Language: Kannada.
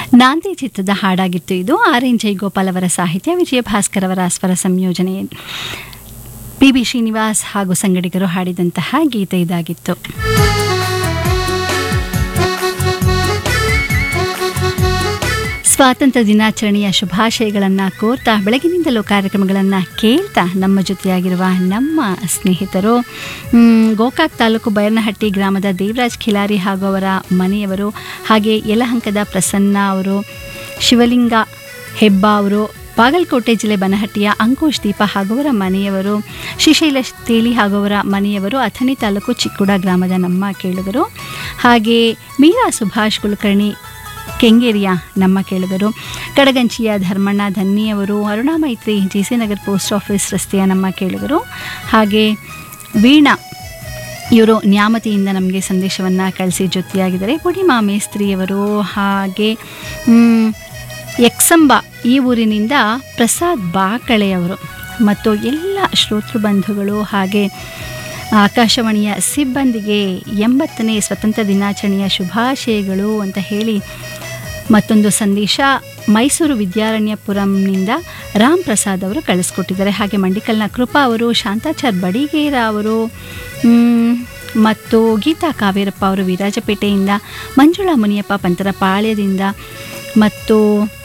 ನಾಂದಿ ಚಿತ್ರದ ಹಾಡಾಗಿತ್ತು ಇದು ಆರ್ ಎನ್ ಜೈಗೋಪಾಲ್ ಅವರ ಸಾಹಿತ್ಯ ವಿಜಯ ಭಾಸ್ಕರ್ ಅವರ ಸ್ವರ ಸಂಯೋಜನೆ ಪಿ ಬಿ ಶ್ರೀನಿವಾಸ್ ಹಾಗೂ ಸಂಗಡಿಗರು ಹಾಡಿದಂತಹ ಗೀತೆ ಇದಾಗಿತ್ತು ಸ್ವಾತಂತ್ರ್ಯ ದಿನಾಚರಣೆಯ ಶುಭಾಶಯಗಳನ್ನು ಕೋರ್ತಾ ಬೆಳಗಿನಿಂದಲೂ ಕಾರ್ಯಕ್ರಮಗಳನ್ನು ಕೇಳ್ತಾ ನಮ್ಮ ಜೊತೆಯಾಗಿರುವ ನಮ್ಮ ಸ್ನೇಹಿತರು ಮ್, ಗೋಕಾಕ್ ತಾಲೂಕು ಬೈರನಹಟ್ಟಿ ಗ್ರಾಮದ ದೇವರಾಜ್ ಖಿಲಾರಿ ಹಾಗೂ ಅವರ ಮನೆಯವರು ಹಾಗೆ ಯಲಹಂಕದ ಪ್ರಸನ್ನ ಅವರು ಶಿವಲಿಂಗ ಹೆಬ್ಬ ಅವರು ಬಾಗಲಕೋಟೆ ಜಿಲ್ಲೆ ಬನಹಟ್ಟಿಯ ಅಂಕುಶ್ ದೀಪ ಹಾಗೂ ಅವರ ಮನೆಯವರು ಶ್ರೀಶೈಲ ತೇಲಿ ಹಾಗೂ ಅವರ ಮನೆಯವರು ಅಥಣಿ ತಾಲೂಕು ಚಿಕ್ಕುಡ ಗ್ರಾಮದ ನಮ್ಮ ಕೇಳುಗರು ಹಾಗೆ ಮೀರಾ ಸುಭಾಷ್ ಕುಲಕರ್ಣಿ ಕೆಂಗೇರಿಯ ನಮ್ಮ ಕೇಳುಗರು ಕಡಗಂಚಿಯ Dharmanna Dhanni Aruna Maitri G C Nagar post office ರಸ್ತೆಯ ನಮ್ಮ ಕೇಳುಗರು ಹಾಗೆ ವೀಣಾ ಇವರು ನ್ಯಾಮತಿಯಿಂದ ನಮಗೆ ಸಂದೇಶವನ್ನು ಕಳಿಸಿ ಜೊತೆಯಾಗಿದ್ದಾರೆ ಪುಡಿಮಾ ಮೇಸ್ತ್ರಿಯವರು ಹಾಗೆ ಮ್, ಎಕ್ಸಂಬ ಈ ಊರಿನಿಂದ ಪ್ರಸಾದ್ ಬಾಕಳೆಯವರು ಮತ್ತು ಎಲ್ಲ ಶ್ರೋತೃ ಬಂಧುಗಳು ಹಾಗೆ ಆಕಾಶವಾಣಿಯ ಸಿಬ್ಬಂದಿಗೆ ಎಂಬತ್ತನೇ ಸ್ವತಂತ್ರ ದಿನಾಚರಣೆಯ ಶುಭಾಶಯಗಳು ಅಂತ ಹೇಳಿ ಮತ್ತೊಂದು ಸಂದೇಶ ಮೈಸೂರು ವಿದ್ಯಾರಣ್ಯಪುರಂನಿಂದ ರಾಮ್ ಪ್ರಸಾದ್ ಅವರು ಕಳಿಸ್ಕೊಟ್ಟಿದ್ದಾರೆ ಹಾಗೆ ಮಂಡಿಕಲ್ನ ಕೃಪಾ ಅವರು ಶಾಂತಾಚಾರ್ ಬಡಿಗೇರ ಅವರು ಮ್, ಮತ್ತು ಗೀತಾ ಕಾವೇರಪ್ಪ ಅವರು ವಿರಾಜಪೇಟೆಯಿಂದ ಮಂಜುಳಾ ಮುನಿಯಪ್ಪ ಪಂತರ ಪಾಳ್ಯದಿಂದ ಮತ್ತು